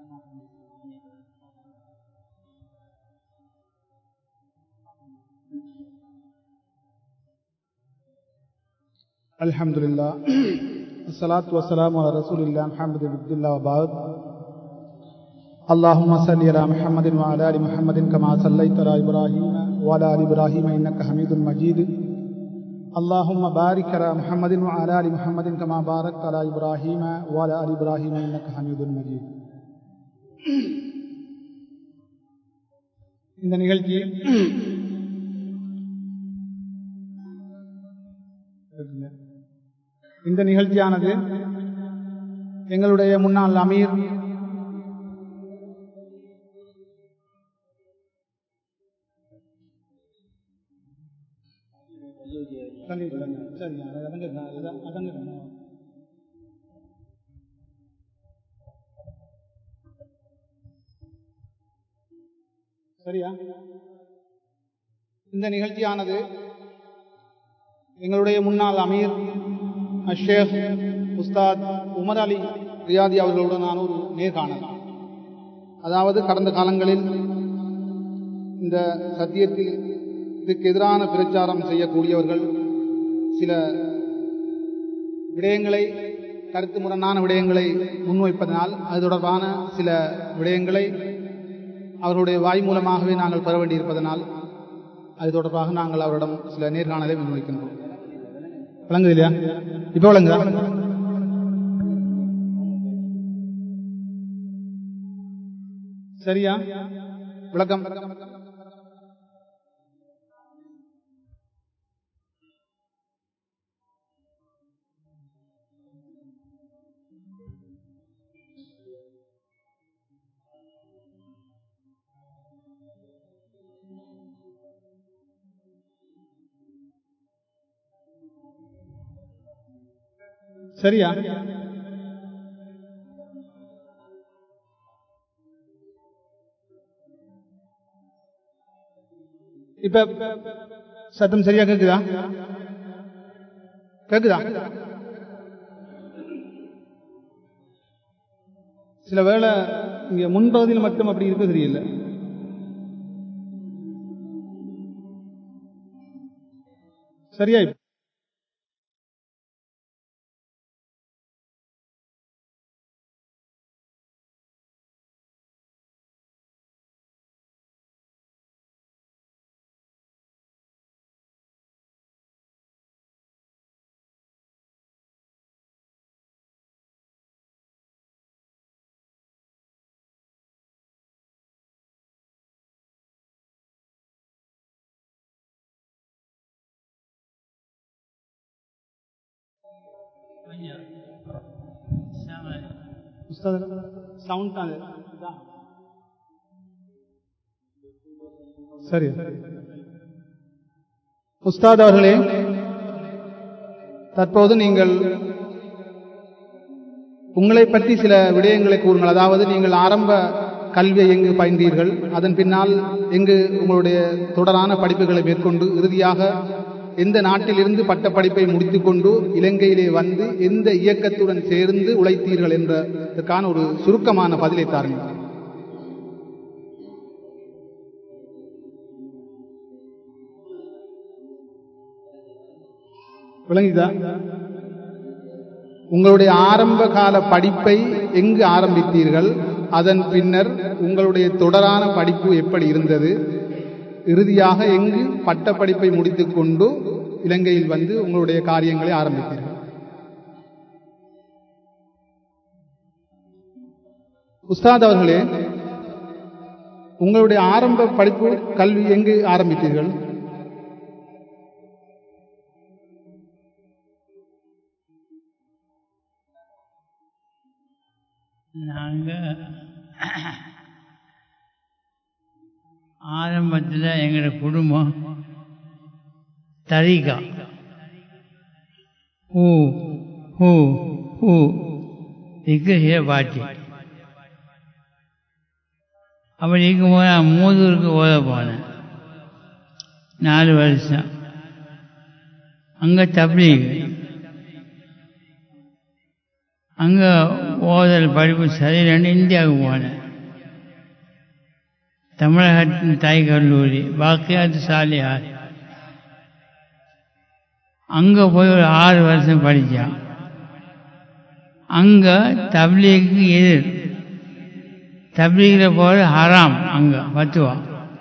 الحمد لله الصلاة والسلام على رسول الله محمد بن عبد الله وبعد اللهم صل على محمد وعلى ال محمد كما صليت على ابراهيم وعلى ال ابراهيم انك حميد مجيد اللهم بارك على محمد وعلى ال محمد كما باركت على ابراهيم وعلى ال ابراهيم انك حميد مجيد இந்த நிகழ்ச்சி இந்த நிகழ்ச்சியானது எங்களுடைய முன்னாள் அமீர் சரியா இந்த நிகழ்ச்சியானது எங்களுடைய முன்னாள் அமீர் அஷேக் உஸ்தாத் உமர் அலி ரியாதி அவர்களுடனான ஒரு நேர்காணல் அதாவது கடந்த காலங்களில் இந்த சத்தியத்தில் இதுக்கு எதிரான பிரச்சாரம் செய்யக்கூடியவர்கள் சில விடயங்களை கருத்து முரணான விடயங்களை முன்வைப்பதனால் அது தொடர்பான சில விடயங்களை அவர்களுடைய வாய் மூலமாகவே நாங்கள் பெற வேண்டியிருப்பதனால் அது தொடர்பாக நாங்கள் அவரிடம் சில நேர்காணலை முன்வைக்கின்றோம் விளங்குது இல்லையா இப்ப விளங்குதா சரியா விளக்கம் சரியா இப்ப சத்தம் சரியா கேக்குதா கேக்குதா சில வேளை இங்க முன்பகுதியில் மட்டும் அப்படி இருக்க தெரியல சரியா இப்ப சவுண்ட் தான் சரி உஸ்தாத் அவர்களே தற்போது நீங்கள் உங்களை பற்றி சில விடயங்களை கூறுங்கள் அதாவது நீங்கள் ஆரம்ப கல்வியை எங்கு பயின்றீர்கள் அதன் பின்னால் எங்கு உங்களுடைய தொடரான படிப்புகளை மேற்கொண்டு இறுதியாக எந்த நாட்டிலிருந்து பட்ட படிப்பை முடித்துக்கொண்டு இலங்கையிலே வந்து எந்த இயக்கத்துடன் சேர்ந்து உழைத்தீர்கள் என்றதற்கான ஒரு சுருக்கமான பதிலை தாருங்கள் விளங்குதா உங்களுடைய ஆரம்ப கால படிப்பை எங்கு ஆரம்பித்தீர்கள் அதன் பின்னர் உங்களுடைய தொடரான படிப்பு எப்படி இருந்தது இறுதியாக எங்கு பட்ட படிப்பை முடித்துக்கொண்டு இலங்கையில் வந்து உங்களுடைய காரியங்களை ஆரம்பித்தீர்கள் உஸ்தாத் அவர்களே உங்களுடைய ஆரம்ப படிப்பு கல்வி எங்கு ஆரம்பித்தீர்கள் நாங்கள் ஆரம்பத்தில் எங்களோட குடும்பம் தரிகா ஹூ ஹூ ஹூ திக்கு பாட்டி அப்படி இருக்கும்போது நான் மூதூருக்கு ஓத போனேன் நாலு வருஷம் அங்கே தப்லீக் அங்கே ஓதல் படிப்பு சரியில்லைன்னு இந்தியாவுக்கு போனேன் தமிழகத்தின் தாய் கல்லூரி பாக்கியாத்து சாலியார் அங்கே போய் ஒரு ஆறு வருஷம் படித்தான் அங்கே தப்லீக்கு எதிர் தப்லீகில் போகிற ஹராம் அங்கே பத்துவா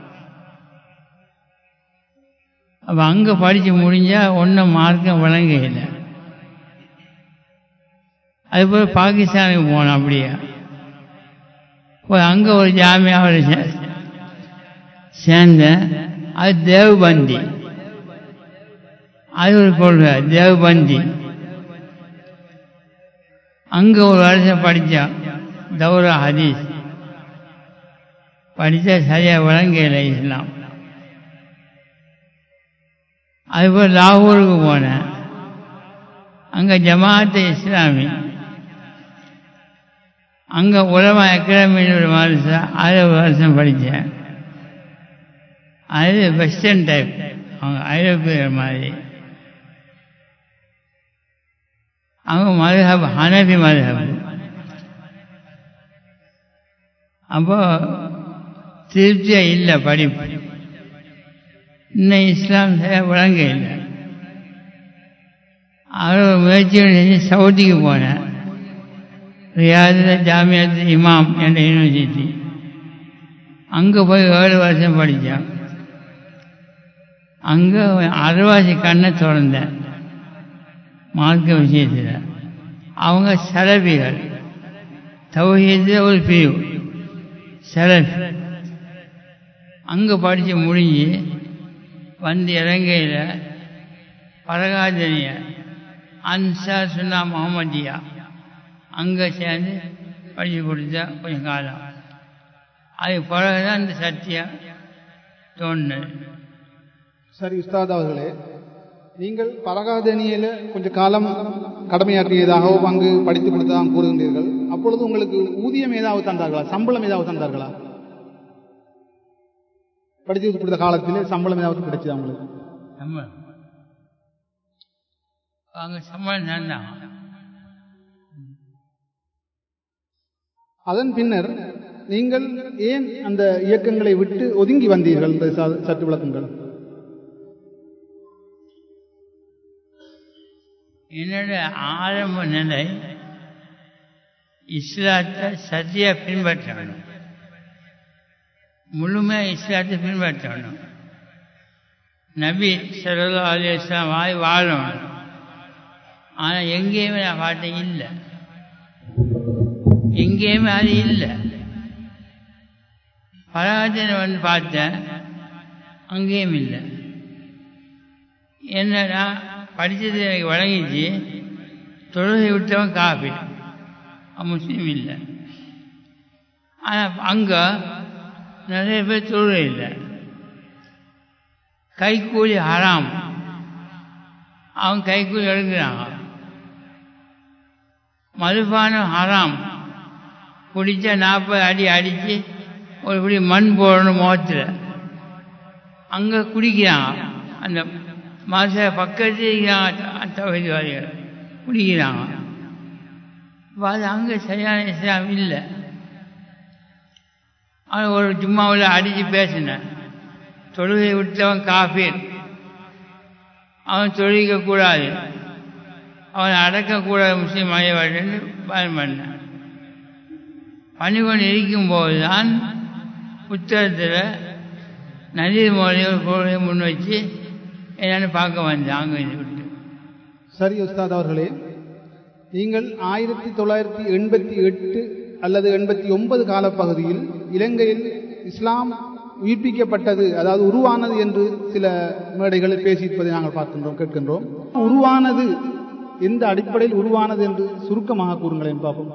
அப்போ அங்கே படித்து முடிஞ்சால் ஒன்றும் மார்க்கம் விளங்க இல்லை அதுபோல் பாகிஸ்தானுக்கு போனோம் அப்படியே போய் அங்கே ஒரு ஜாமியாவில் சே சேர்ந்தேன் அது தேவ்பந்தி அது ஒரு கொள்கை தேவ்பந்தி அங்கே ஒரு வருஷம் படித்தான் தௌரா ஹதீஸ் படித்தா சரியாக விளங்கல இஸ்லாம் அதுபோல் லாகூருக்கு போனேன் அங்கே ஜமாத்து இஸ்லாமி அங்கே உலமா அகாடமின்னு ஒரு மாதம் அது ஒரு வருஷம் படித்தேன் அது வெஸ்டர்ன் டைப் அவங்க ஐரோப்பியர் மாதிரி அவங்க மதுஹப் ஹனபி மதுஹப் அப்போ திருப்தியாக இல்லை படிப்பு இன்னும் இஸ்லாம் சரியாக விளங்க இல்லை அவர் முயற்சி செஞ்சு சவுதிக்கு போனேன் ரியாதில் ஜாமியத் இமாம் என்ற யூனிவர்சிட்டி அங்கே போய் ஏழு வருஷம் படித்தேன் அங்கே அறுவாசி கண்ணை திறந்தேன் மார்க்க விஷயத்தில் அவங்க செலவிகள் தௌஹீதில் ஒரு பிரிவு செலஃப் அங்கே படித்து முடிஞ்சு வந்து இலங்கையில் பரகாஜனிய அன்சா சுன்னா முகமதியா அங்கே சேர்ந்து படித்து கொடுத்தா கொஞ்சம் காலம் அது பிறகுதான் இந்த சத்தியம் தோணுது சரி உஸ்தாத் அவர்களே நீங்கள் பரகாதனியில கொஞ்ச காலம் கடமையாற்றியதாகவும் அங்கு படித்து கொடுத்ததாகவும் கூறுகின்றீர்கள் அப்பொழுது உங்களுக்கு ஊதியம் ஏதாவது தந்தார்களா சம்பளம் ஏதாவது தந்தார்களா படித்து கொடுத்த காலத்திலே சம்பளம் ஏதாவது கிடைச்சதா உங்களுக்கு சம்பளம் அங்கே சம்பளம் தந்தான் அதன் பின்னர் நீங்கள் ஏன் அந்த இயக்கங்களை விட்டு ஒதுங்கி வந்தீர்கள் இந்த ச- சற்று விளக்குங்கள் என்னோட ஆரம்ப நிலை இஸ்லாத்தை சத்தியா பின்பற்றணும் முழுமையாக இஸ்லாத்தை பின்பற்றணும் நபி சல்லா அலி இஸ்லாம் வாய் வாழணும் ஆனால் எங்கேயுமே நான் பார்த்தேன் இல்லை எங்கேயுமே அது இல்லை பராஜனை வந்து பார்த்தேன் அங்கேயும் இல்லை என்னடா படித்தது எனக்கு வழங்கிச்சு தொழுகை விட்டவன் காஃபி அவன் முஸ்லீம் இல்லை ஆனால் அங்கே நிறைய பேர் தொழுகை இல்லை கைக்கூலி ஹராம் அவன் கைக்கூலி எடுக்கிறாங்க மதுபானம் ஹராம் குடிச்சா நாற்பது அடி அடித்து ஒரு இப்படி மண் போடணும் முகத்தில் அங்கே குடிக்கிறாங்க அந்த மாச பக்கத்து தகுதிவாதிகள் குடிக்கிறாங்க அப்ப அது அங்கே சரியான இஸ்லாம் இல்லை அவன் ஒரு ஜும்மாவில் அடித்து பேசினேன் தொழுகை விட்டவன் காஃபீர் அவன் தொழுக கூடாது அவனை அடக்கக்கூடாது முஸ்லீம் ஆகியவாழ்ன்னு பயன் பண்ணேன் பணிகொண்டு இருக்கும்போது தான் புத்தகத்தில் நதீர் மொழி ஒரு பொருளை முன் வச்சு என்னன்னு பார்க்க வந்தேன் அங்கே இருந்து விட்டு சரி உஸ்தாத் அவர்களே நீங்கள் ஆயிரத்தி தொள்ளாயிரத்தி எண்பத்தி எட்டு அல்லது எண்பத்தி ஒன்பது காலப்பகுதியில் இலங்கையில் இஸ்லாம் உயிர்ப்பிக்கப்பட்டது அதாவது உருவானது என்று சில மேடைகளில் பேசியிருப்பதை நாங்கள் பார்க்கின்றோம் கேட்கின்றோம் உருவானது எந்த அடிப்படையில் உருவானது என்று சுருக்கமாக கூறுங்களேன் பார்ப்போம்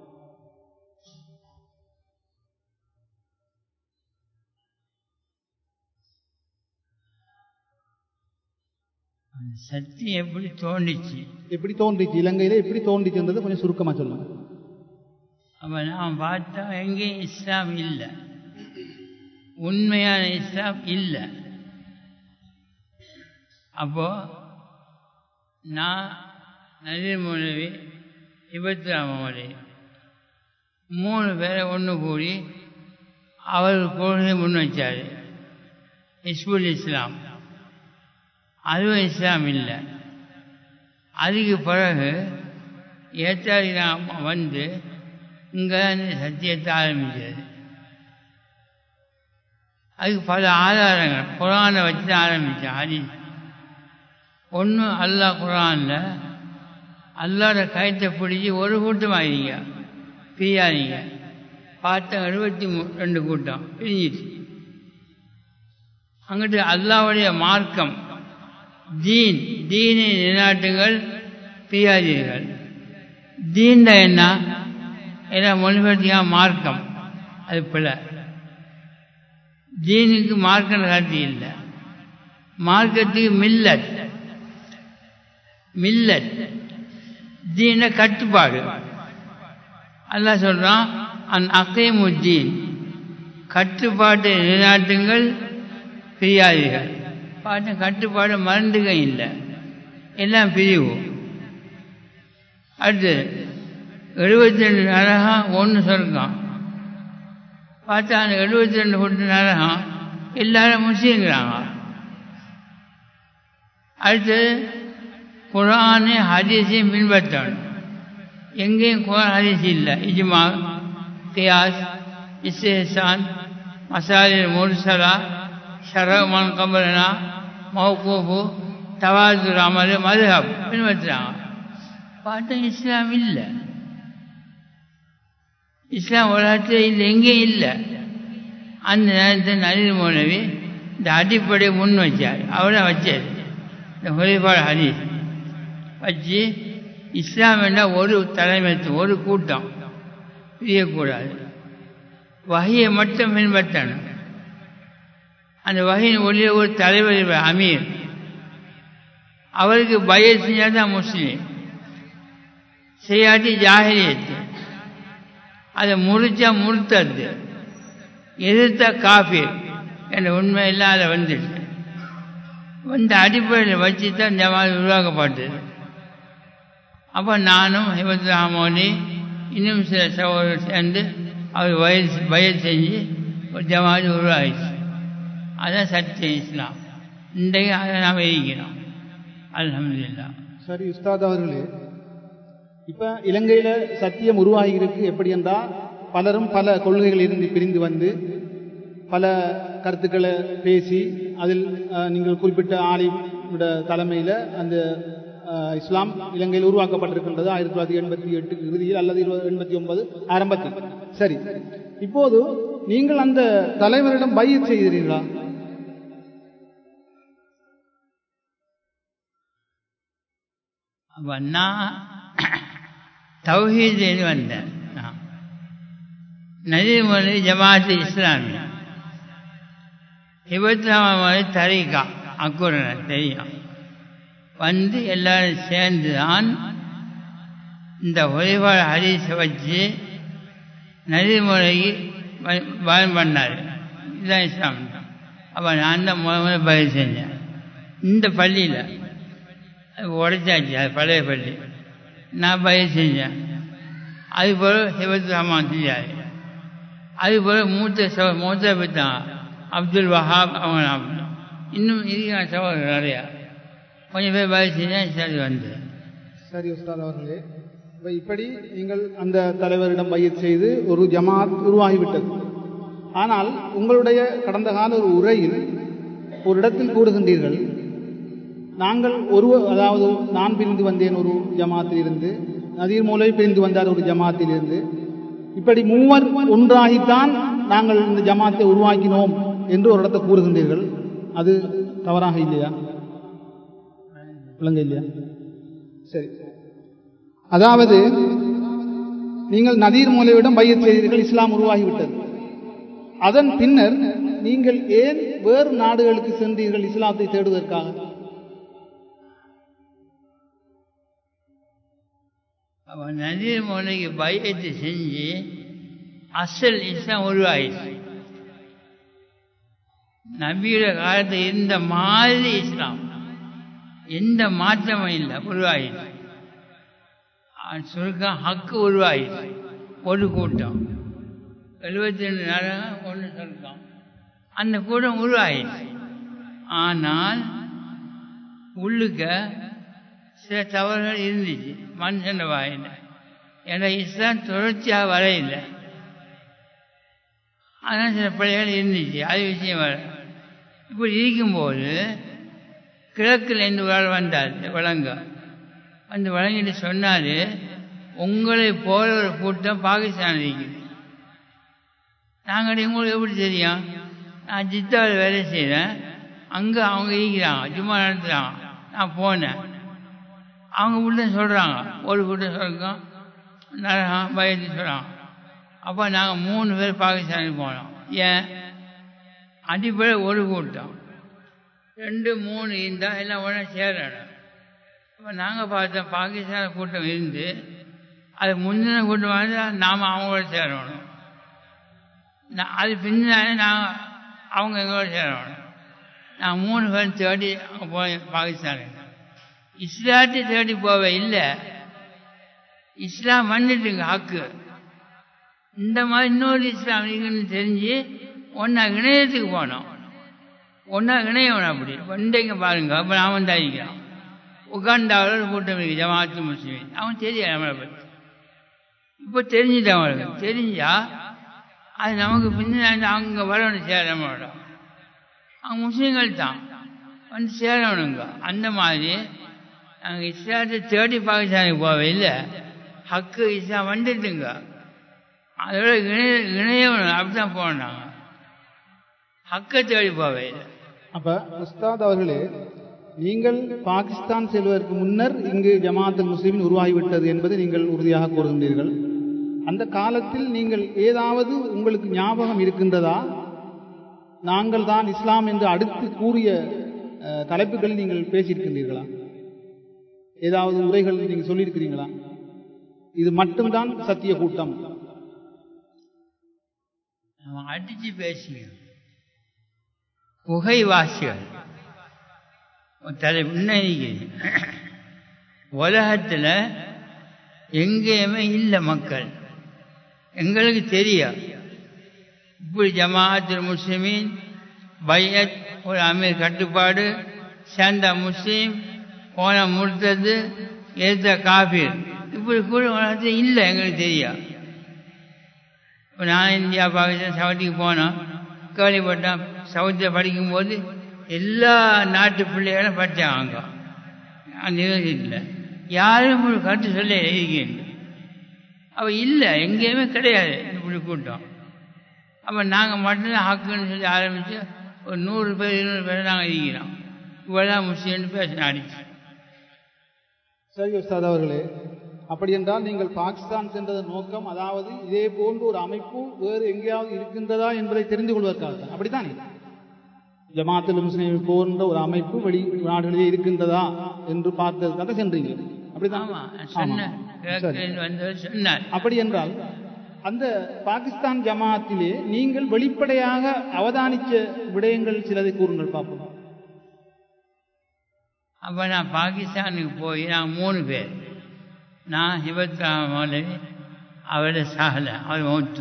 அந்த சக்தி எப்படி தோண்டிச்சு எப்படி தோன்றிச்சு இலங்கையில எப்படி தோன்றிச்சுன்றது கொஞ்சம் சுருக்கமா சொல்லுங்க அப்போ நான் பார்த்தா எங்கேயும் இஸ்லாம் இல்லை உண்மையான இஸ்லாம் இல்லை அப்போ நான் நதீர் மௌலவி இபத்துலா மௌலவி மூணு பேரை ஒன்று கூடி அவர் கொள்கை முன் வச்சார் இஸ்புல் இஸ்லாம் அதுவும் இஸ்லாம் இல்லை அதுக்கு பிறகு ஏத்தாடி வந்து இங்கே சத்தியத்தை ஆரம்பிச்சது அதுக்கு பல ஆதாரங்கள் குரானை வச்சு தான் ஆரம்பித்தேன் ஹதீஸ் ஒன்று அல்லாஹ் குரானில் அல்லாட கயத்தை பிடிச்சி ஒரு கூட்டம் ஆகிறீங்க பிரியாதீங்க பார்த்தா எழுபத்தி மூ ரெண்டு கூட்டம் பிரிஞ்சிச்சு அங்கிட்டு அல்லாவுடைய மார்க்கம் தீன் தீனை நிலைநாட்டுங்கள் பிரியாதீர்கள் தீன்ட என்ன ஏன்னா மொழிபெயர்த்தியா மார்க்கம் அது பிள்ளை தீனுக்கு மார்க்கம் கருத்து இல்லை மார்க்கத்துக்கு மில்லத் மில்லத் தீன கட்டுப்பாடு அல்லாஹ் சொல்றான் அன் அக்கைமுத்தீன் கட்டுப்பாட்டை நிலைநாட்டுங்கள் பிரியாதீர்கள் பாட்டு கட்டுப்பாடு மறந்துக இல்லை எல்லாம் பிரிவு அடுத்து எழுபத்தி ரெண்டு நரகம் ஒன்று சொர்க்கம் பார்த்தா அந்த எழுபத்தி ரெண்டு கொண்டு நரகம் எல்லாரும் முஸ்லீம்ங்கிறாங்க அடுத்து குரானு ஹதீஸையும் பின்பற்றணும் எங்கேயும் குரான் ஹதீஸ் இல்லை இஜ்மா கியாஸ் இஸ்ஹான் மசாலில் முர்சலா ஷரமன் கபலனா மௌகூஃபு தவாதுர் அமல் மதுஹப் பின்பற்றுறாங்க பார்த்தா இஸ்லாம் இல்லை இஸ்லாம் உலகத்தில் இல்லை எங்கேயும் இல்லை அந்த நேரத்தில் நளிர் மௌலவி இந்த அடிப்படை முன் வச்சார் அவரை வச்சார் இந்த ஹொலிபாடு ஹதீஸ் வச்சு இஸ்லாம் என்றால் ஒரு தலைமைத்துவம் ஒரு கூட்டம் பிரியக்கூடாது வகையை மட்டும் பின்பற்றணும் அந்த வகையின் ஒளியில் ஒரு தலைவர் அமீர் அவருக்கு பய செஞ்சால் தான் முஸ்லீம் செய்யாட்டி ஜாகிரியத்து அதை முறிச்சா முறுத்தது எதிர்த்த காஃபீர் என்ற உண்மையெல்லாம் அதை வந்துடுச்சு இந்த அடிப்படையில் வச்சு தான் ஜமாத் உருவாக்கப்பட்டது அப்போ நானும் ஹிமத் ரஹமோனி இன்னும் சில சகோதரர் சேர்ந்து அவர் வயசு வயல் செஞ்சு ஒரு ஜமாத் உருவாகிச்சு அதான் சத்தியம் இஸ்லாம் இன்றைக்கு அதை நாம் இருக்கிறோம் அலமதுல்லா சரி உஸ்தாத் அவர்களே இப்ப இலங்கையில சத்தியம் உருவாகி இருக்கு எப்படி என்றால் பலரும் பல கொள்கைகள் இருந்து பிரிந்து வந்து பல கருத்துக்களை பேசி அதில் அஹ், நீங்கள் குறிப்பிட்ட ஆலிமோட தலைமையில் அந்த அஹ், இஸ்லாம் இலங்கையில் உருவாக்கப்பட்டிருக்கின்றது ஆயிரத்தி தொள்ளாயிரத்தி எண்பத்தி எட்டு இறுதியில் அல்லது இருபது எண்பத்தி ஒன்பது ஆரம்பத்தில் சரி இப்போது நீங்கள் அந்த தலைவரிடம் பையத் செய்கிறீர்களா அப்போ நான் தௌஹீது வந்தேன் நான் நதிமொழி ஜமாத்து இஸ்லாமியா இருபத்தாம் மொழி தரீகா அக்குரன் தெரியும் வந்து எல்லாரும் சேர்ந்து தான் இந்த ஒளிபாடு ஹரிசை வச்சு நதிமுறைக்கு பயன் பண்ணார் இதுதான் இஸ்லாம் அப்போ நான் தான் முத முதல்ல பதில் செஞ்சேன் இந்த பள்ளியில் அது உடைச்சாச்சு அது பழைய பள்ளி நான் பயிர் செஞ்சேன் அது போல் சிவத்து ரஹ்மான் செஞ்சார் அது போல் மூத்த சோ மூத்த பித்தான் அப்துல் வஹாப் அவங்க அப்படி. இன்னும் இருக்கிற சகோதரர் நிறையா கொஞ்சம் பேர் பயிர் செஞ்சேன் சரி வந்து சரி உஸ்தாத் அவர்களே இப்ப இப்படி நீங்கள் அந்த தலைவரிடம் பயிர் செய்து ஒரு ஜமாத் உருவாகிவிட்டது ஆனால் உங்களுடைய கடந்த கால ஒரு உரையில் ஒரு இடத்தில் கூறுகின்றீர்கள் நாங்கள் ஒரு அதாவது நான் பிரிந்து வந்தேன் ஒரு ஜமாத்தில் இருந்து நதீர் மூலை பிரிந்து வந்தார் ஒரு ஜமாத்தில் இருந்து இப்படி மூவர் ஒன்றாகித்தான் நாங்கள் இந்த ஜமாத்தை உருவாக்கினோம் என்று ஒரு இடத்தை கூறுகின்றீர்கள் அது தவறாக இல்லையா விளங்க இல்லையா சரி அதாவது நீங்கள் நதீர் மூலையிடம் பையத் செய்தீர்கள் இஸ்லாம் உருவாகிவிட்டது அதன் பின்னர் நீங்கள் ஏன் வேறு நாடுகளுக்கு சென்றீர்கள் இஸ்லாத்தை தேடுவதற்காக அவன் நதீர் மொழிக்கு பயத்தை செஞ்சு அசல் இஸ்லாம் உருவாயிடுச்சு நபியோட காலத்தில் இருந்த மாதிரி இஸ்லாம் எந்த மாற்றமும் இல்லை உருவாயிடுச்சு சுருக்கம் ஹக்கு உருவாயிடுச்சு ஒரு கூட்டம் எழுபத்தி ரெண்டு நாடகம் ஒன்று சொல்லிட்டோம் அந்த கூட்டம் உருவாயிடுச்சு ஆனால் உள்ளுக்க சில தவறுகள் இருந்துச்சு மனுஷன் வாயில் ஏன்னா இஸ்லாம் தொடர்ச்சியாக வரையில்லை ஆனால் சில பிள்ளைகள் இருந்துச்சு அது விஷயம் வர இப்படி இருக்கும்போது கிழக்கில் இருந்து ஒரு ஆள் வந்தார் விளங்க வந்து வழங்கிட்டு சொன்னார் உங்களை போல ஒரு கூட்டம் பாகிஸ்தான் இருக்குது நாங்கள் உங்களுக்கு எப்படி தெரியும் நான் ஜித்தாவில் வேலை செய்கிறேன் அங்கே அவங்க இருக்கிறாங்க சும்மா நடத்துகிறாங்க நான் போனேன் அவங்க உள்ள சொல்கிறாங்க ஒரு கூட்டம் சொல்கிறோம் நரகம் பயத்து சொல்கிறாங்க அப்போ நாங்கள் மூணு பேர் பாகிஸ்தானுக்கு போனோம் ஏன் அடிப்படை ஒரு கூட்டம் ரெண்டு மூணு இருந்தால் எல்லாம் ஒன்றா சேரணும் இப்போ நாங்கள் பார்த்தோம் பாகிஸ்தான் கூட்டம் இருந்து அது முந்தின கூட்டம் இருந்தால் நாம் அவங்களோட சேரணும் நான் அது பின்னாடி நாங்கள் அவங்க எங்களோட சேரணும் நான் மூணு பேரும் தேடி அங்கே போய் பாகிஸ்தானுக்கு இஸ்லாத்தை தேடி போவே இல்லை இஸ்லாம் வந்துட்டுங்க ஹக்கு இந்த மாதிரி இன்னொரு இஸ்லாம் இருக்குன்னு தெரிஞ்சு ஒன்றா இணையத்துக்கு போனோம் ஒன்றா இணையணும் அப்படி இன்றைக்கு பாருங்க அப்போ நான் வந்தாയിരിக்கிறோம் உகாண்டாவில் ஒரு கூட்டம் இருக்கு ஜமாத்து முஸ்லீம் அவன் தெரியாது நம்மளை பற்றி இப்போ தெரிஞ்சுட்டான் அவனுக்கு தெரிஞ்சா அது நமக்கு பின்னாடி அங்கே வரணும் சேர நம்மளோட அவங்க முஸ்லீம்கள் தான் வந்து சேரணுங்க அந்த மாதிரி நாங்கள் இஸ்லாத்தை தேடி பாகிஸ்தானுக்கு போவே இல்லை ஹக்கு இஸ்லாம் வந்துட்டுங்க அதோட இணைய இணையவனும் அப்படிதான் போனோம் நாங்கள் ஹக்கை தேடி போவே இல்லை அப்ப உஸ்தாத் அவர்களே நீங்கள் பாகிஸ்தான் செல்வதற்கு முன்னர் இங்கு ஜமாஅத்துல் முஸ்லிமின் உருவாகிவிட்டது என்பதை நீங்கள் உறுதியாக கூறுகின்றீர்கள் அந்த காலத்தில் நீங்கள் ஏதாவது உங்களுக்கு ஞாபகம் இருக்கின்றதா நாங்கள் தான் இஸ்லாம் என்று அடுத்து கூறிய அஹ், தலைப்புகளில் நீங்கள் பேசியிருக்கின்றீர்களா ஏதாவது உரைகள் நீங்கள் சொல்லியிருக்கிறீங்களா இது மட்டும்தான் சத்திய கூட்டம் நம்ம அடிச்சு பேசுங்க புகைவாசிகள் தலை முன்னேறி உலகத்தில் எங்கேயுமே இல்லை மக்கள் எங்களுக்கு தெரியும் இப்படி ஜமாஅத்துல் முஸ்லிமின் பையத் ஒரு அமீர் கட்டுப்பாடு சேர்ந்த முஸ்லீம் போன முடுத்தது ஏத்த காபீர் இப்படி கூட உலகத்தில் இல்லை எங்களுக்கு தெரியும் இப்போ நான் இந்தியா பாகிஸ்தான் சவுதிக்கு போனோம் கேள்விப்பட்டேன் சவுதியில் படிக்கும்போது எல்லா நாட்டு பிள்ளைகளும் படித்தாங்க அந்த யூனிவர்சிட்டியில் யாரும் ஒரு கருத்து சொல்ல இருக்கேன் அவ இல்லை எங்கேயுமே கிடையாது இப்படி கூட்டம் அப்போ நாங்கள் மட்டும்தான் ஹக்குன்னு சொல்லி ஆரம்பித்து ஒரு நூறு பேர் இருநூறு பேர் நாங்கள் இருக்கிறோம் இவ்வளோதான் முஸ்லீம்னு பேசின அடிச்சு சரி உஸ்தாத் அவர்களே அப்படி என்றால் நீங்கள் பாகிஸ்தான் சென்றதன் நோக்கம் அதாவது இதே போன்ற ஒரு அமைப்பு வேறு எங்கேயாவது இருக்கின்றதா என்பதை தெரிந்து கொள்வதற்காக தான் அப்படித்தானே ஜமாத்துல் முஸ்லிம் போன்ற ஒரு அமைப்பு வெளி நாடுகளிலே இருக்கின்றதா என்று பார்த்ததுக்காக சென்றீங்க அப்படிதான் ஆமாம் சொன்னேன் கிழக்கிலிருந்து வந்தவர் சொன்னார் அப்படி என்றால் அந்த பாகிஸ்தான் ஜமாத்திலே நீங்கள் வெளிப்படையாக அவதானித்த விடயங்கள் சிலதை கூறுங்கள் பார்ப்போம் அப்போ நான் பாகிஸ்தானுக்கு போய் நான் மூணு பேர் நான் ஹிபத்ராம மௌலவி அவரோட சாகலை அவர் மௌத்து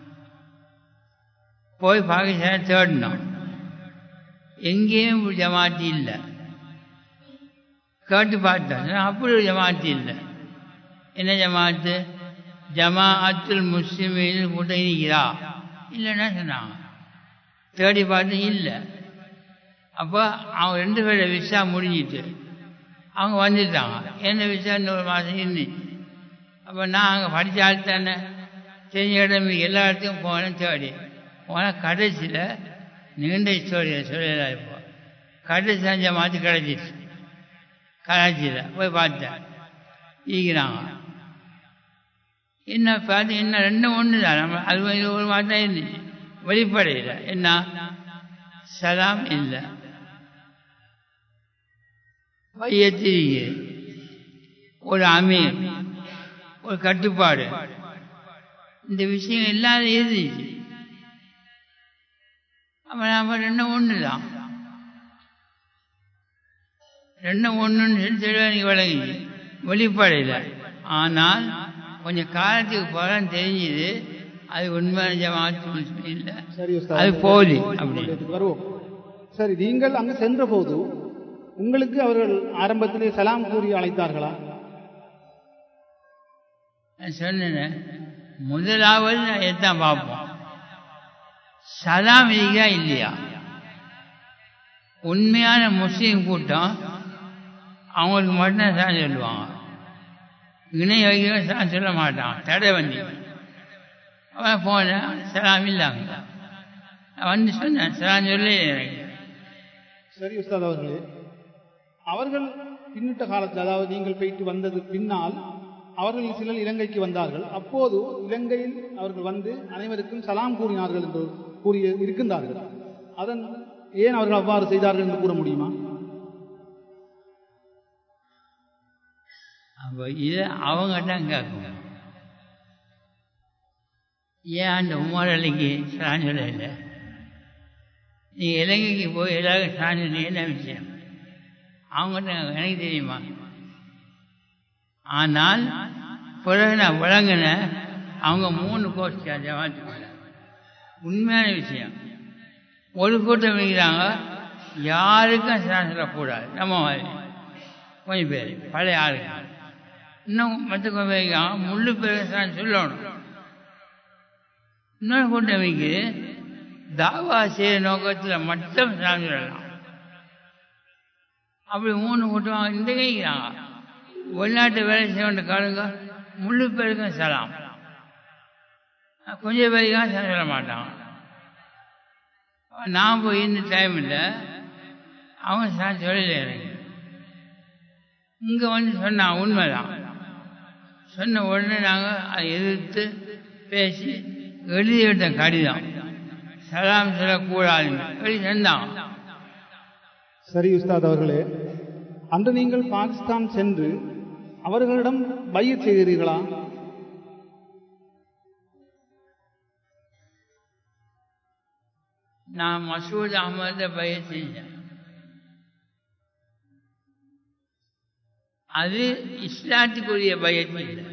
போய் பாகிஸ்தான் தேடினோம் எங்கேயும் ஒரு ஜமாத்தி இல்லை கேட்டு பார்த்தோம் சொன்னா, அப்படி ஒரு ஜமாத்தி இல்லை என்ன ஜமாத்து ஜமாஅத்துல் முஸ்லிமின் கூட்டம் இருக்கிறா இல்லைன்னா சொன்னாங்க தேடி பார்த்து இல்லை அப்போ அவங்க ரெண்டு பேரோட விசா முடிஞ்சிட்டு அவங்க வந்துட்டாங்க என்ன விசா இன்னொரு மாதம் இருந்துச்சு அப்போ நான் அங்கே படித்த ஆள் தானே தெரிஞ்ச இடம் எல்லா இடத்துக்கும் போனேன் தேடி போனால் கடைசியில் நீண்ட ஸ்டோரியை சொல்லலாம் இப்போ கடைசி அஞ்சு மாற்றி கிடச்சிச்சு கராச்சியில் போய் பார்த்தேன் ஈக்கிறாங்க என்ன பார்த்து என்ன ரெண்டும் ஒன்று தான் நம்ம அது இது ஒரு மாதிரி தான் இருந்துச்சு வெளிப்படையில் என்ன சலாம் இல்லை வையத்திரிகை ஒரு அமீர் ஒரு கட்டுப்பாடு இந்த விஷயம் இல்லாத இருந்துச்சு அப்போ நம்ம ரெண்டும் ஒன்று தான் ரெண்டும் ஒன்றுன்னு சொல்லி தெளிவாக விளங்குச்சு வெளிப்படையில் ஆனால் கொஞ்சம் காலத்துக்கு போகலாம் தெரிஞ்சுது அது உண்மையான ஜமாத்து இல்லை சரி உஸ்தாத். அது போலி அப்படி உங்களுடைய வருவோம் சரி நீங்கள் அங்கு சென்ற போது உங்களுக்கு அவர்கள் ஆரம்பத்திலே சலாம் கூறி அழைத்தார்களா நான் சொன்னேன் முதலாவது நான் எத்தான் பார்ப்போம் சலாம் இருக்கா இல்லையா உண்மையான முஸ்லீம் கூட்டம் அவங்களுக்கு மட்டும்தான் சலாம் சொல்லுவாங்க இணை வைக்கிறவன் சலாம் சொல்ல மாட்டான் தடை வண்டி அவன் போனேன் சலாம் இல்லாங்க நான் வந்து சொன்னேன் சலாம் சொல்லி எனக்கு சரி உஸ்தாத் அவர்களே அவர்கள் பின்னிட்ட காலத்தில் அதாவது நீங்கள் போயிட்டு வந்தது பின்னால் அவர்கள் சிலர் இலங்கைக்கு வந்தார்கள் அப்போது இலங்கையில் அவர்கள் வந்து அனைவருக்கும் சலாம் கூறினார்கள் என்று கூறி இருக்கின்றார்கள் அதன் ஏன் அவர்கள் அவ்வாறு செய்தார்கள் என்று கூற முடியுமா அப்போ இதை அவங்க தான் கேட்கணும் ஏன் அந்த உமர் அலிக்கு சாஞ்சல இல்லை நீ இலங்கைக்கு போய் எல்லாரும் சாஞ்சல் என்ன விஷயம் அவங்ககிட்ட எனக்கு தெரியுமா ஆனால் பிறகு நான் விளங்கினேன் அவங்க மூணு கோர்ஸ் ஜமாத்துக்குள்ள உண்மையான விஷயம் ஒரு கூட்டம் இருக்கிறாங்க யாருக்கும் சான் சொல்லக்கூடாது நம்ம மாதிரி கொஞ்சம் பேர் பழைய ஆளுங்க இன்னும் மற்ற கொஞ்சம் பேர் இருக்காங்க முள்ளு பேர் சான் சொல்லணும் இன்னொரு கூட்டம் இருக்கு தாவா செய்ய நோக்கத்தில் மட்டும் சான் சொல்லலாம் அப்படி மூணு கூட்டம் இந்த கைக்கிறாங்க வெளிநாட்டு வேலை செய்ய வேண்டிய காலங்க முழு பேருக்கும் சலாம் கொஞ்சம் பேருக்கும் சலாம் சொல்ல மாட்டாங்க நான் போய் இந்த டைம் இல்லை அவங்க சலாம் சொல்லல எனக்கு இங்கே வந்து சொன்னாங்க உண்மைதான் சொன்ன உடனே நாங்கள் அதை எதிர்த்து பேசி எழுதிவிட்ட கடிதம் சலாம் சொல்லக்கூடாதுன்னு எழுதி தந்தாங்க சரி உஸ்தாத் அவர்களே அன்று நீங்கள் பாகிஸ்தான் சென்று அவர்களிடம் பையச் செய்கிறீர்களா நான் மசூத் அகமத பயிர் செஞ்சேன் அது இஸ்லாத்துக்குரிய பயத்து இல்லை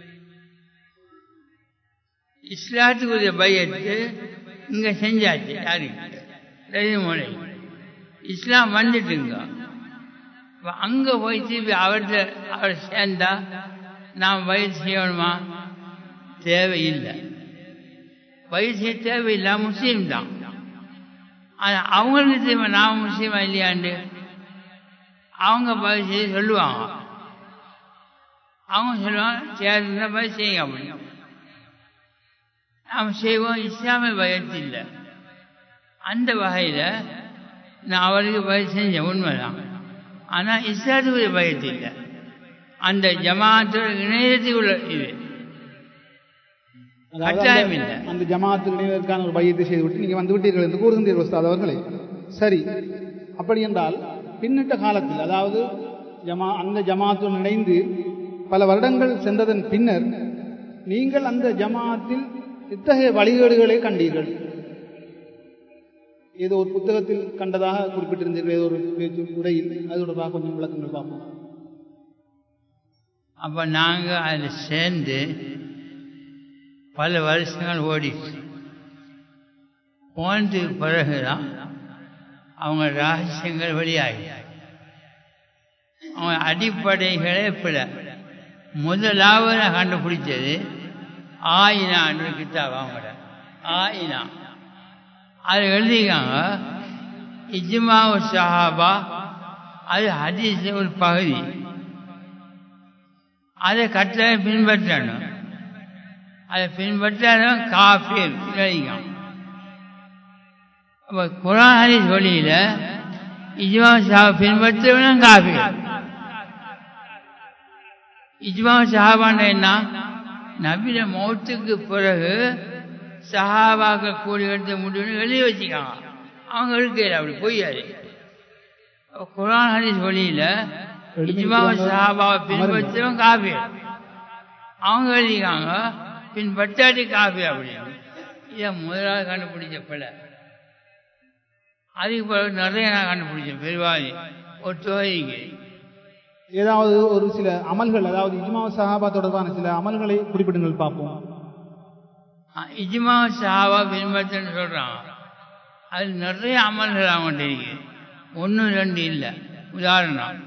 இஸ்லாத்துக்குரிய பயத்து இங்க செஞ்சாச்சு யாருக்கு மொழி இஸ்லாம் வந்துட்டுங்க இப்ப அங்க போய் திருப்பி அவர்கிட்ட அவர் சேர்ந்தா நாம் வயது செய்யணுமா தேவையில்லை வயது செய்ய தேவையில்லை முஸ்லீம் தான் ஆனா அவங்களுக்கு தெரியுமா நான் முஸ்லீமா இல்லையாண்டு அவங்க பதில் செய்ய சொல்லுவாங்க அவங்க சொல்லுவாங்க சேர்ந்த பதில் செய்யுங்க அப்படின்னு நாம் செய்வோம் இஸ்லாமிய பயத்து இல்லை அந்த வகையில் நான் அவருக்கு பதில் செஞ்சேன் உண்மைதான் ஆனால் இஸ்லாத்துக்குரிய பயத்து இல்லை அந்த ஜமாத்தோட இணையத்துக்குள்ள இது அதாவது கட்டாயம் அந்த- இல்லை. அந்த ஜமாத்தில் இணைவதற்கான ஒரு பையத்தை செய்துவிட்டு நீங்கள் வந்து விட்டீர்கள் என்று கூறுகின்றீர்கள் உஸ்தாத் அவர்களே சரி அப்படி என்றால் பின்னிட்ட காலத்தில் அதாவது ஜமா அந்த ஜமாத்துடன் இணைந்து பல வருடங்கள் சென்றதன் பின்னர் நீங்கள் அந்த ஜமாத்தில் இத்தகைய வழிகேடுகளை கண்டீர்கள் ஏதோ ஒரு புத்தகத்தில் கண்டதாக குறிப்பிட்டிருந்தீர்கள் ஏதோ ஒரு பேச்சு உரையில் அது தொடர்பாக கொஞ்சம் விளக்கங்கள் பார்ப்போம் அப்போ நாங்கள் அதில் சேர்ந்து பல வருஷங்கள் ஓடிச்சு போனதுக்கு பிறகுதான் அவங்க ரகசியங்கள் வெளியாகி அவங்க அடிப்படைகளே பிழ முதலாவது நான் கண்டுபிடிச்சது ஆயினான்னு கிட்டாப் அவங்களோட ஆயினா அது எழுதிக்காங்க இஜ்மாவு சஹாபா அது ஹதீஸ் ஒரு பகுதி அதை கட்டாயம் பின்பற்றணும் அதை பின்பற்றாதான் காஃபீர் கிடைக்கும் அப்போ குரான் ஹதீஸ் வழியில் இஜ்மா சாஹா பின்பற்றவனும் காஃபீர் இஜ்மா சஹாபான என்ன நபில மௌத்துக்கு பிறகு சஹாபாக்க கூடி எடுத்த முடிவுன்னு எழுதி வச்சுக்காங்க அவங்க எடுக்கல அப்படி பொய்யாது அப்ப குரான் ஹதீஸ் வழியில் இஜ்மா சஹாபாவை பின்பற்றவன் காஃபீர் அவங்க எழுதிக்காங்க பின்பற்றாட்டி காஃபி அப்படின்னு இதை முதலாவது கண்டுபிடிச்ச பிள்ளை அதுக்கு பிறகு நிறைய நான் கண்டுபிடிச்சேன் பெருவாதி ஒரு தொகைக்கு ஏதாவது ஒரு சில அமல்கள் அதாவது இஜ்மா சஹாபா தொடர்பான சில அமல்களை குறிப்பிடுங்கள் பார்ப்போம் இஜ்மா சஹாபா பின்பற்றுன்னு சொல்கிறான் அது நிறைய அமல்கள் அவங்கள்ட்ட இருக்கு ஒன்று ரெண்டு இல்லை உதாரணம்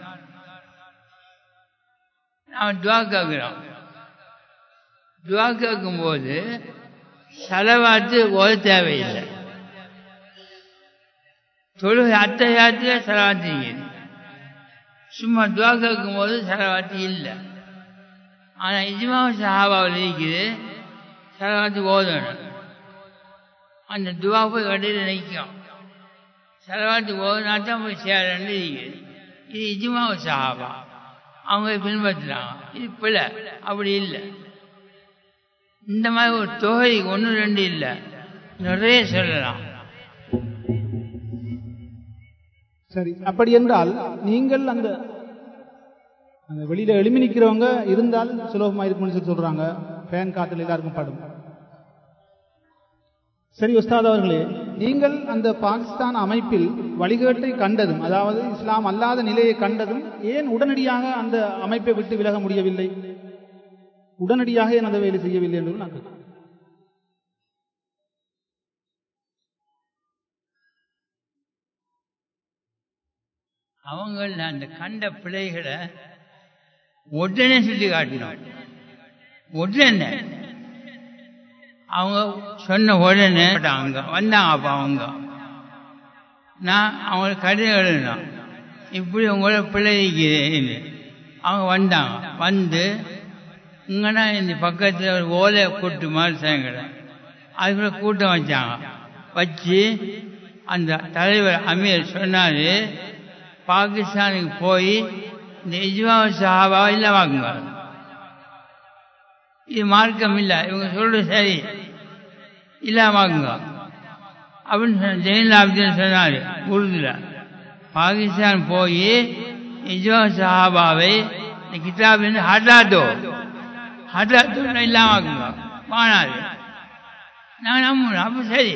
நாம் துவா கேட்குறோம் துவா கேட்கும்போது செலவாத்து ஓத தேவையில்லை தொழுகை அத்தையாத்தில் செலவாத்து இருக்குது சும்மா துவா கேட்கும்போது செலவாத்து இல்லை ஆனால் இஜ்மா சஹாபாவில் இருக்குது செலவாத்து ஓதணும் அந்த துவா போய் கடையில் நிற்கும் செலவாத்து ஓதுனா தான் போய் சேரன்னு இருக்குது இது இஜ்மா சஹாபா அவங்க பின்பற்றுறாங்க இது பிள்ளை அப்படி இல்லை இந்த மாதிரி ஒரு தொகை ஒன்று ரெண்டு இல்லை நிறைய சொல்லலாம் சரி அப்படி என்றால் நீங்கள் அந்த அந்த வெளியில எழுமி நிற்கிறவங்க இருந்தால் சுலபமா இருக்கும்னு சொல்லி சொல்றாங்க ஃபேன் காத்துல எல்லாருக்கும் படும் சரி உஸ்தாத் அவர்களே நீங்கள் அந்த பாகிஸ்தான் அமைப்பில் வழிகேட்டை கண்டதும் அதாவது இஸ்லாம் அல்லாத நிலையை கண்டதும் ஏன் உடனடியாக அந்த அமைப்பை விட்டு விலக முடியவில்லை உடனடியாக ஏன் அந்த வேலை செய்யவில்லை என்று நான் கேட்கிறேன். அவங்க அந்த கண்ட பிள்ளைகளை உடனே சுட்டி காட்டினோம் உடனே அவங்க சொன்ன உடனே அங்க வந்தாங்க அப்போ அவங்க நான் அவங்களுக்கு கடிதம் எழுதினோம் இப்படி உங்களோட பிள்ளைக்குன்னு அவங்க வந்தாங்க வந்து இங்கன்னா இந்த பக்கத்தில் ஒரு ஓலை கூட்டு மாதிரி சேங்கலை அதுக்குள்ள கூட்டம் வச்சாங்க வச்சு அந்த தலைவர் அமீர் சொன்னார் பாகிஸ்தானுக்கு போய் இந்த இஜ்மா சஹாபா இல்லமாக்குங்க இது மார்க்கம் இல்லை இவங்க சொல்றது சரி இல்லாமாக்குங்க அப்படின்னு சொன்ன ஜெயின் ஆப்தின் சொன்னார் உருதுல பாகிஸ்தான் போய் இஜ்மா சஹாபாவை இந்த கிதாபிலிருந்து ஹட்டாத்தோ ஹட்டாத்தோ இல்லாமாக்குங்க வானாரு நான் நம்பணும் அப்போ சரி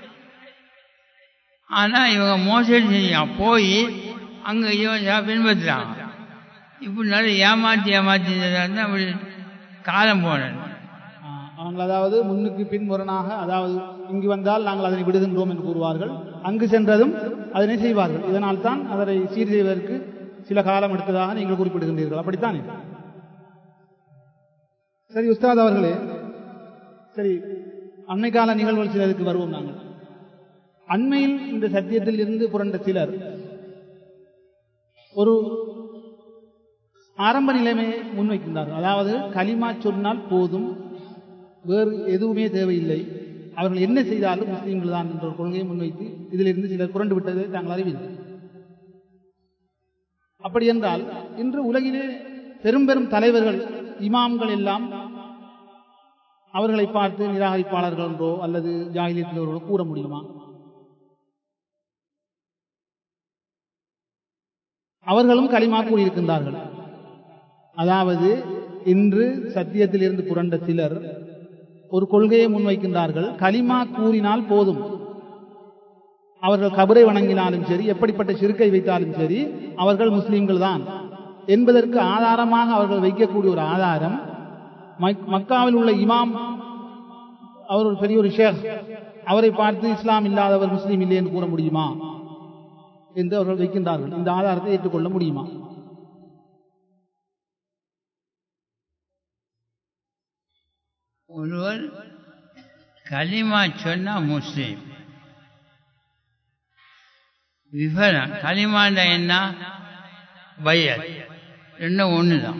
ஆனால் இவங்க மோசடி செஞ்சாங்க போய் அங்கே இவன் பின்பற்றுறாங்க இப்படி நிறைய ஏமாற்றி ஏமாற்றி இருந்தா அப்படி காலம் போனது ஆஹ் அவங்க அதாவது முன்னுக்கு பின்முரணாக அதாவது இங்கு வந்தால் நாங்கள் அதனை விடுகின்றோம் என்று கூறுவார்கள் அங்கு சென்றதும் அதனை செய்வார்கள் இதனால் தான் அதனை சீர் செய்வதற்கு சில காலம் எடுத்ததாக நீங்கள் குறிப்பிடுகின்றீர்கள் அப்படித்தானே சரி உஸ்தாத் அவர்களே சரி அண்மை கால நிகழ்வுகள் சிலருக்கு வருவோம் நாங்கள் அண்மையில் இந்த சத்தியத்தில் இருந்து புரண்ட சிலர் ஒரு ஆரம்ப நிலைமையை முன்வைக்கின்றார்கள் அதாவது களிமா சொன்னால் போதும் வேறு எதுவுமே தேவையில்லை அவர்கள் என்ன செய்தாலும் முஸ்லீம்கள் தான் என்ற ஒரு கொள்கையை முன்வைத்து இதிலிருந்து சிலர் புரண்டு விட்டதை தாங்கள் அறிவீர்கள் அப்படி என்றால் இன்று உலகிலே பெரும் பெரும் தலைவர்கள் இமாம்கள் எல்லாம் அவர்களை பார்த்து நிராகரிப்பாளர்கள் என்றோ அல்லது ஜாகிலியத்திலவர்களோ கூற முடியுமா அவர்களும் களிமா கூறியிருக்கின்றார்கள் அதாவது இன்று சத்தியத்திலிருந்து புரண்ட சிலர் ஒரு கொள்கையை முன்வைக்கின்றார்கள் களிமா கூறினால் போதும் அவர்கள் கபரை வணங்கினாலும் சரி எப்படிப்பட்ட சிறுக்கை வைத்தாலும் சரி அவர்கள் முஸ்லீம்கள் தான் என்பதற்கு ஆதாரமாக அவர்கள் வைக்கக்கூடிய ஒரு ஆதாரம் மக்- மக்காவில் உள்ள இமாம் அவர் ஒரு பெரிய ஒரு ஷேக் அவரை பார்த்து இஸ்லாம் இல்லாதவர் முஸ்லீம் இல்லை என்று கூற முடியுமா என்று அவர்கள் வைக்கின்றார்கள் இந்த ஆதாரத்தை ஏற்றுக்கொள்ள முடியுமா ஒருவர் களிமா சொன்னா முஸ்லீம் விவரம் களிமாண்ட என்ன பையல் ரெண்டும் ஒன்று தான்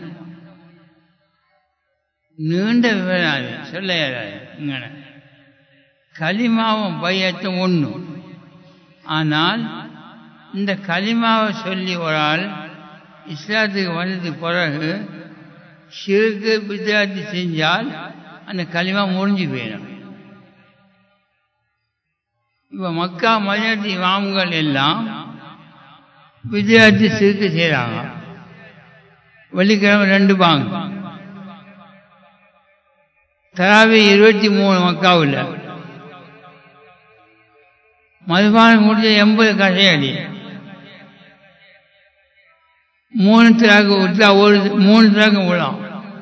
நீண்ட விவரம் அது சொல்ல இயலாது இங்கன களிமாவும் பையத்தும் ஒன்று ஆனால் இந்த களிமாவை சொல்லி ஒரு ஆள் இஸ்லாத்துக்கு வந்தது பிறகு சிறுக்கு வித்தியார்த்தி செஞ்சால் அந்த களிமா முடிஞ்சு போயிடும் இப்போ மக்கா மதினத்து இமாம்கள் எல்லாம் வித்தியார்த்தி சிறுக்கு செய்கிறாங்க வெள்ளிக்கிழமை ரெண்டு பாங்க தராவி இருபத்தி மூணு மக்காவில் மதுபானம் முடிஞ்ச எண்பது கசையடி மூணு திராக்கு விட்டா ஒரு மூணு திராக்கு விழாம்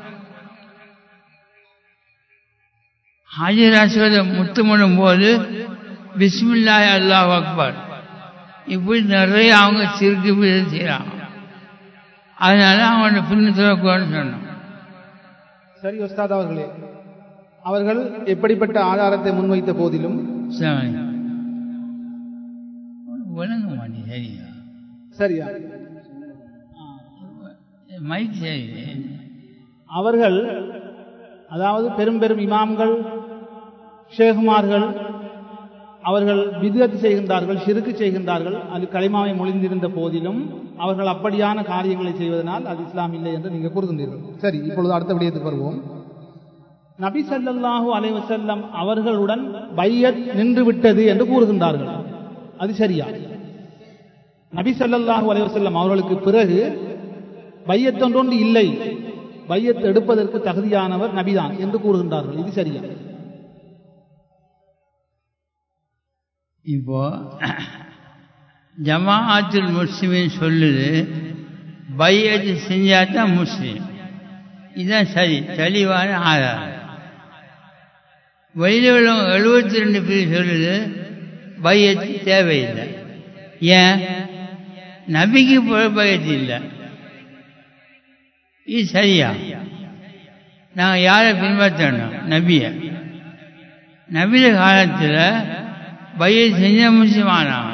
ஹஜர் அஸ்வத முத்தமிடும் போது பிஸ்மில்லாஹ் அல்லாஹ் அக்பர் இப்படி நிறைய அவங்க சிறுக்கு பிடி செய்கிறாங்க அதனால அவங்களோட பின்னு சொல்லக்கூடாதுன்னு சொன்னோம் சரி உஸ்தாத் அவர்களே அவர்கள் எப்படிப்பட்ட ஆதாரத்தை முன்வைத்த போதிலும் சரி விளங்க மாட்டேன் சரியா சரியா மைக் சரி அவர்கள் அதாவது பெரும் பெரும் இமாம்கள் ஷேகுமார்கள் அவர்கள் விதத்து செய்கின்றார்கள் சிறுக்கு செய்கின்றார்கள் அது களிமாவை மொழிந்திருந்த போதிலும் அவர்கள் அப்படியான காரியங்களை செய்வதனால் அது இஸ்லாம் இல்லை என்று நீங்கள் கூறுகின்றீர்கள் சரி இப்பொழுது அடுத்த விடயத்துக்கு வருவோம் நபி ஸல்லல்லாஹு அலைஹி வஸல்லம் அவர்களுடன் பையத் நின்று விட்டது என்று கூறுகின்றார்கள் அது சரியா நபி ஸல்லல்லாஹு அலைஹி வஸல்லம் அவர்களுக்கு பிறகு பையத் ஒன்றொன்று இல்லை பையத் எடுப்பதற்கு தகுதியானவர் நபிதான் என்று கூறுகின்றார்கள் இது சரியா இப்போ ஜமாஅத்துல் முஸ்லிமின் சொல்லுது பையத்து செஞ்சாதான் முஸ்லீம் இதுதான் சரி தெளிவான ஆதாரம் வெளியில் உள்ளவங்க எழுபத்தி ரெண்டு பேர் சொல்லுது பையத்து தேவையில்லை ஏன் நபிக்கு போல பயத்து இல்லை இது சரியா நாங்கள் யாரை பின்பற்றணும் நபியை நபிய காலத்தில் பைய செஞ்ச முஸ்லிமானாங்க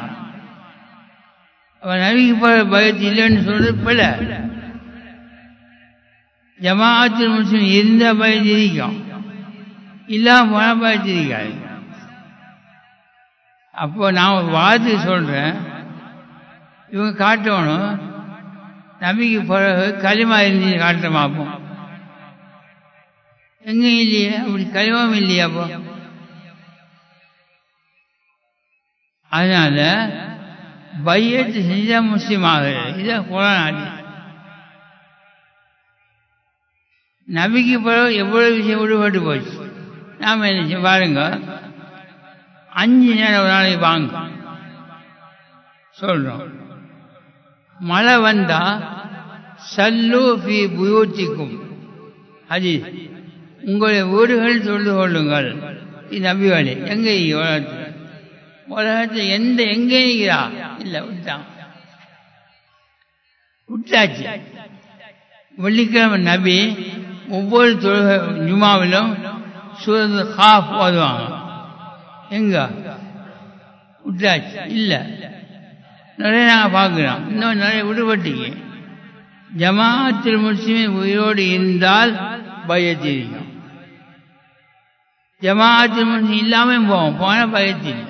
அவன் நபிக்கு போல பயத்து இல்லைன்னு சொல்றது பிள்ளை ஜமாஅத்தில் முஸ்லிம் இருந்த பயத்து இருக்கும் இல்லாம போன பயத்து இருக்காது அப்போ நான் ஒரு வார்த்தை சொல்றேன் இவங்க காட்டணும் நபிக்கு பிறகு களிமா இருந்து காட்ட பார்ப்போம் எங்க இல்லையே அப்படி களிமாவும் இல்லையா அப்போ அதனால பையத்து செஞ்சா முஸ்லீம் ஆகுது இதான் குரான் ஆடி நபிக்கு பிறகு எவ்வளவு விஷயம் விடுபட்டு போச்சு நாம என்ன செய்ய பாருங்க அஞ்சு நேரம் ஒரு நாளைக்கு வாங்க சொல்றோம் மழை வந்தா சல்லு ஃபி புயூத்திக்கும் அது உங்களுடைய வீடுகள் தொழுது கொள்ளுங்கள் இது நபி வழி எங்க உலகத்தில் உலகத்தில் எந்த எங்கே இருக்கிறா இல்ல விட்டான் விட்டாச்சு வெள்ளிக்கிழமை நபி ஒவ்வொரு தொழுகை ஜுமாவிலும் சூரத்து ஹாஃப் ஓதுவாங்க எங்க விட்டாச்சு இல்ல நிறைய நாங்கள் பார்க்கிறோம் இன்னும் நிறைய விடுபட்டீங்க ஜமாத்தில் முஸ்லிமின் உயிரோடு இருந்தால் பயத்திருக்கும் ஜமாத்தில் முஸ்லிம் இல்லாமல் போவோம் போன பயத்தில்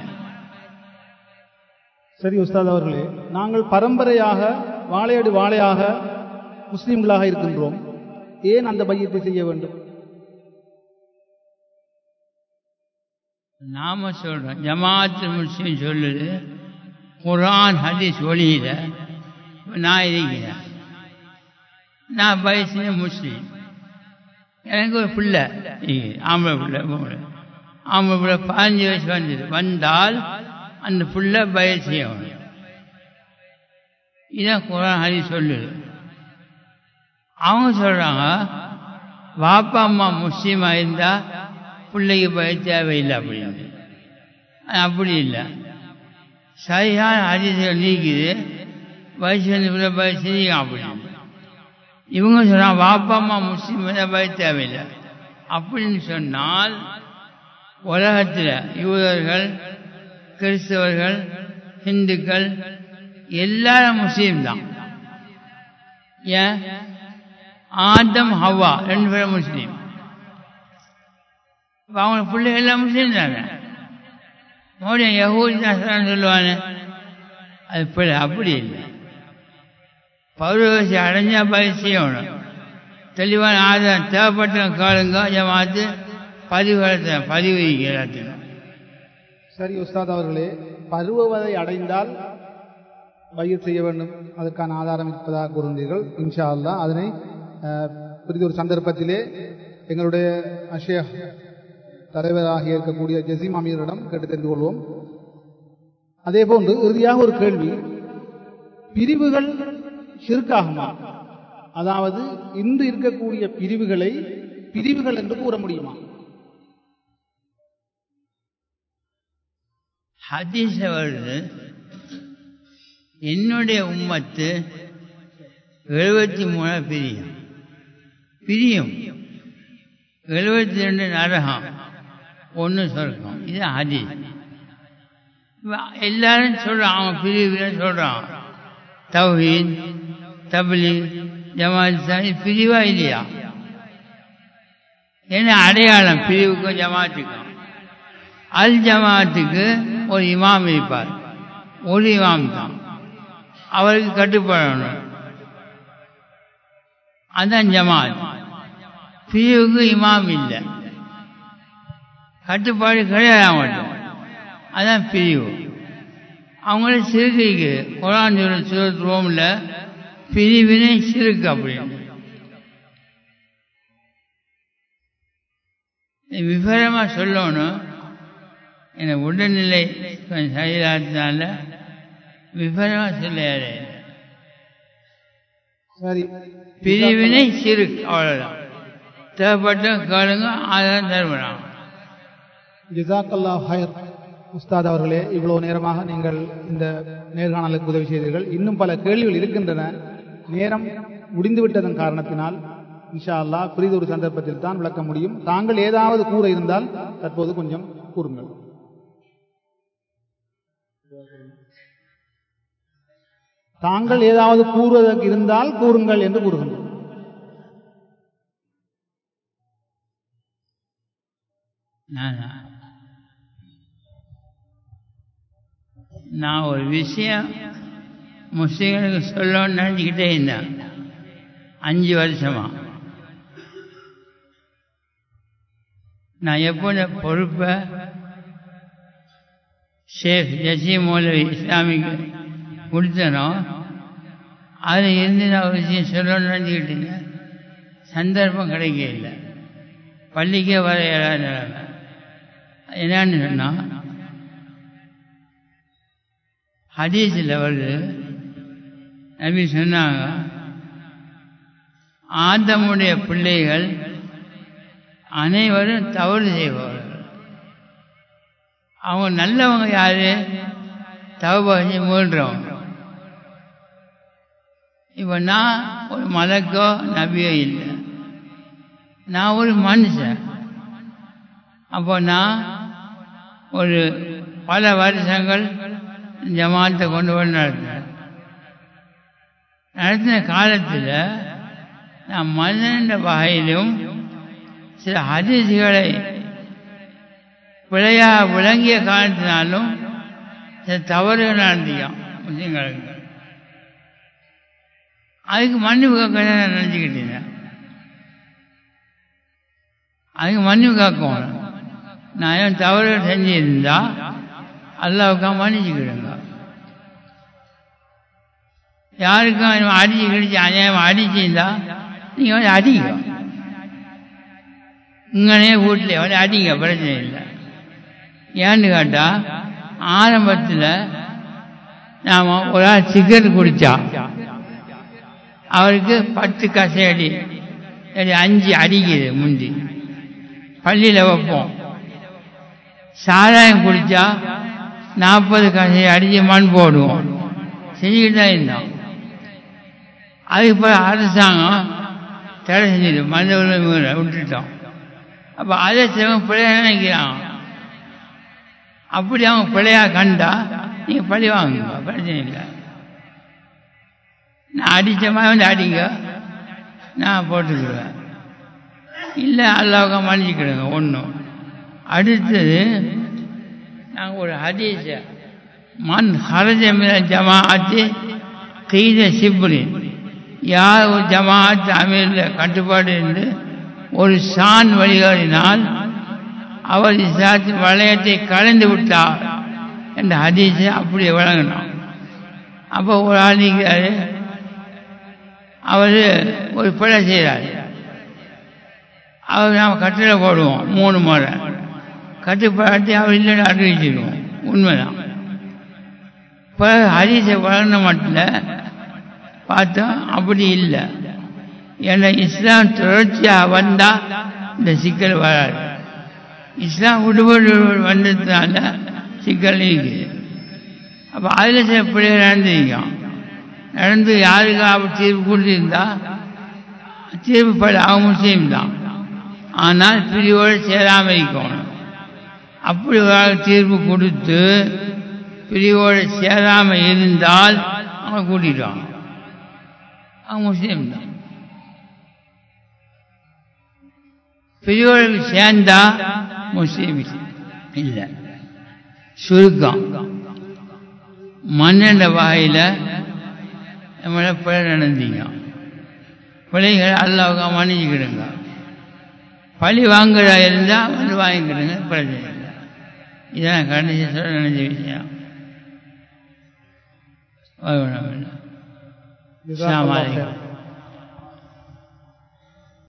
சரி உஸ்தாத் அவர்களே நாங்கள் பரம்பரையாக வாழையடி வாழையாக முஸ்லிம்களாக இருக்கின்றோம் ஏன் அந்த பையத்தை செய்ய வேண்டும் நாம சொல்றோம் ஜமாத்து முஸ்லிம் சொல்லுது குரான் ஹதீஸ் ஒளியில நான் இருக்கிறேன் நான் வயசுல முஸ்லீம் எனக்கு ஒரு பிள்ளை இருக்குது. ஆம்பளை பிள்ளை பொம்பளை ஆம்பளை பிள்ளை பதினஞ்சு வயசு வந்தது வந்தால் அந்த பிள்ளை பயிர் செய்யணும் இதான் குரான் ஹதீஸ் சொல்லுது அவங்க சொல்றாங்க வாப்பா அம்மா முஸ்லீமா இருந்தா பிள்ளைக்கு பயிர் தேவையில்லை அப்படின்னு ஆனா அப்படி இல்லை சரியான ஹதீஸ்கள் நீக்குது வயசு வந்து பிள்ளை பயிர் செய்யும் அப்படின்னு இவங்க சொல்றாங்க வாப்பா அம்மா முஸ்லீம் இருந்தா பயிர் தேவையில்லை அப்படின்னு சொன்னால் உலகத்தில் யூதர்கள் கிறிஸ்தவர்கள் இந்துக்கள் எல்லாரும் முஸ்லீம் தான் ஏன் ஆதம் ஹவ்வா ரெண்டு பேரும் முஸ்லீம் அப்ப அவங்க பிள்ளை எல்லாம் முஸ்லீம் தானே மறுபடியும் யகூதி தான் சொல்லுவானே அது பிள்ளை அப்படி இல்லை பௌரவசி அடைஞ்சா பயிர் செய்யணும் தெளிவான ஆதாரம் தேவைப்பட்ட காலுங்க ஜமாத்து பதிவு பதிவு எல்லாத்தையும் சரி உஸ்தாத் அவர்களே பருவவதை அடைந்தால் பயிர் செய்ய வேண்டும் அதற்கான ஆதாரம் இருப்பதாக கூறுகிறீர்கள் இன்ஷா அல்லாஹ் அதனை அஹ், பிறிது ஒரு சந்தர்ப்பத்திலே எங்களுடைய அஷேக் தலைவராக இருக்கக்கூடிய ஜசீம் அமீரிடம் கேட்டு தெரிந்து கொள்வோம் அதே போன்று இறுதியாக ஒரு கேள்வி பிரிவுகள் ஷிர்காகுமா அதாவது இன்று இருக்கக்கூடிய பிரிவுகளை பிரிவுகள் என்று கூற முடியுமா ஹதீஸ வருது என்னுடைய உம்மத்து எழுபத்தி மூணு பிரியும் பிரியும் எழுபத்தி ரெண்டு நரகம் ஒன்று சொர்க்கம் இது ஹதீஸ் இப்ப எல்லாரும் சொல்றான் அவன் பிரிவுகளை சொல்றான் தௌஹீத் தப்லீக் ஜமாத் சாஹி பிரிவா இல்லையா என்ன அடையாளம் பிரிவுக்கும் ஜமாத்துக்கும் அல் ஜமாத்துக்கு ஒரு இமாம் இருப்பார் ஒரு இமாம் தான் அவருக்கு கட்டுப்படணும் அதான் ஜமாத் பிரிவுக்கு இமாம் இல்லை கட்டுப்பாடு கிடையாது அவங்கள்ட்ட அதான் பிரிவு அவங்கள சிறுக்கு குரான் சொல்ல சூரத் ரோமில் பிரிவினை சிறுக்கு அப்படின்னு விவரமாக சொல்லணும் எனக்கு உடல்நிலை கொஞ்சம் சரியில்லாததுனால விவரமாக சொல்ல சரி பிரிவினை சிறு அவ்வளோதான் தேவைப்பட்ட கேளுங்க அதான் தருவலாம் ஜிசாக்கல்லா ஹயர் உஸ்தாத் அவர்களே இவ்வளவு நேரமாக நீங்கள் இந்த நேர்காணலுக்கு உதவி செய்தீர்கள் இன்னும் பல கேள்விகள் இருக்கின்றன நேரம் முடிந்துவிட்டதன் காரணத்தினால் இன்ஷா அல்லாஹ் பிரிதொரு சந்தர்ப்பத்தில் தான் விளக்க முடியும் தாங்கள் ஏதாவது கூற இருந்தால் தற்போது கொஞ்சம் கூறுங்கள் தாங்கள் ஏதாவது கூறுவதற்கு இருந்தால் கூறுங்கள் என்று கூறுகின்றோம் நானா நான் ஒரு விஷயம் முஸ்லீம்களுக்கு சொல்லணும்னு நினச்சிக்கிட்டே இருந்தேன் அஞ்சு வருஷமா நான் எப்போ இந்த பொறுப்பை ஷேக் ஜசீம் மௌலவி இஸ்லாமிக்கு கொடுத்தனோ அதில் இருந்து நான் ஒரு விஷயம் சொல்லணும்னு நினச்சிக்கிட்டு இருந்தேன் சந்தர்ப்பம் கிடைக்க இல்லை பள்ளிக்கே வர இயலாத நிலைமை என்னன்னு சொன்னால் ஹதீஸில் வருது நபி சொன்னாங்க ஆதமுடைய பிள்ளைகள் அனைவரும் தவறு செய்பவர்கள் அவங்க நல்லவங்க யாரு தவறு செஞ்சு மூழ்கிறவங்க இப்போ நான் ஒரு மலக்கோ நபியோ இல்லை நான் ஒரு மனுஷன் அப்போ நான் ஒரு பல வருஷங்கள் ஜமாத்தை கொண்டு போய் நடத்தினேன் நடத்தின காலத்தில் நான் மனிதன் வகையிலும் சில ஹதீசுகளை பிழையா விளங்கிய காரணத்தினாலும் சில தவறுகள் நடத்தியும் முஸ்லீம்களுக்கு அதுக்கு மன்னிப்பு கேட்க நான் நினச்சிக்கிட்டு இருந்தேன் அதுக்கு மன்னிப்பு கேட்கணும் நான் ஏன் தவறுகள் செஞ்சிருந்தா அல்லாவுக்கா மன்னிச்சுக்கிடுங்க யாருக்கும் அடிச்சு கிடிச்சு அநியாயம் அடிச்சிருந்தா நீங்கள் வந்து அடிங்க இங்கனே வீட்டில் வந்து அடிங்க பிரச்சனை இல்லை ஏன்னு கேட்டால் ஆரம்பத்தில் நாம் ஒரு ஆள் சிகரெட் குடித்தா அவருக்கு பத்து கசையடி அடி அஞ்சு அடிக்குது முந்தி பள்ளியில் வைப்போம் சாராயம் குடித்தா நாற்பது கசையை அடித்து மண் போடுவோம் செஞ்சுக்கிட்டு தான் இருந்தோம் அதுக்கு பிறகு அரசாங்கம் தடை செஞ்சுது மனித உரிமை விட்டுட்டோம் அப்போ அதை சிலவங்க பிள்ளையா நினைக்கிறான் அப்படி அவங்க பிள்ளையா கண்டா நீங்கள் பழி வாங்குங்க பிரச்சனை இல்லை நான் அடித்த மாதிரி வந்து அடிங்க நான் போட்டுக்கிடுவேன் இல்லை அல்லாவுக்கு மன்னிச்சுக்கிடுங்க ஒன்றும் அடுத்தது நாங்கள் ஒரு ஹதீஸ மண் ஹரஜ மின ஜமாஅத்து கீத சிப்ரி யார் ஒரு ஜமாஅத் அமீரில் கட்டுப்பாடு இருந்து ஒரு சான் வழிகாடினால் அவர் இஸ்லாத்து வளையத்தை கலைந்து விட்டார் என்ற ஹதீஸை அப்படியே வழங்கினான் அப்போ ஒரு ஆள் நிற்கிறாரு அவர் ஒரு பிழை செய்கிறார் அவர் நாம் கட்டில போடுவோம் மூணு முறை கட்டுப்பாட்டி அவர் இல்லைன்னு அறிவிச்சிடுவோம் உண்மைதான் இப்போ ஹரிசை வளர்ந்த மட்டும் பார்த்தா அப்படி இல்லை ஏன்னா இஸ்லாம் தொடர்ச்சியாக வந்தால் இந்த சிக்கல் வராது இஸ்லாம் விடுபடு வந்ததுனால சிக்கல் இருக்குது அப்போ அதில் சில பிள்ளைகள் நடந்திருக்கோம் நடந்து யாருக்கு அவர் தீர்ப்பு கொடுத்திருந்தா தீர்ப்பு பட அவன் முஸ்லீம் தான் ஆனால் பிரிவோடு சேராமல் இருக்கணும் அப்படி ஒரு ஆள் தீர்ப்பு கொடுத்து பிரிவோடு சேராமல் இருந்தால் அவன் கூட்டிடுவான் அவன் முஸ்லீம் தான் பிரிவோடு சேர்ந்தா முஸ்லீம் இல்லை சுருக்கம் மண்ணெண்ட வாயில் நம்மளை பிழை நடந்தீங்க பிள்ளைகளை அல்லாவுக்கு மன்னிச்சுக்கிடுங்க பழி வாங்குறா இருந்தால் வந்து வாங்கிக்கிடுங்க பிரச்சனை இல்லை இதான் கடைசி சொல்ல நினைச்ச விஷயம் ஜஸாக்கல்லாஹ் அஸ்ஸலாமு ஹைர். அலைக்கும்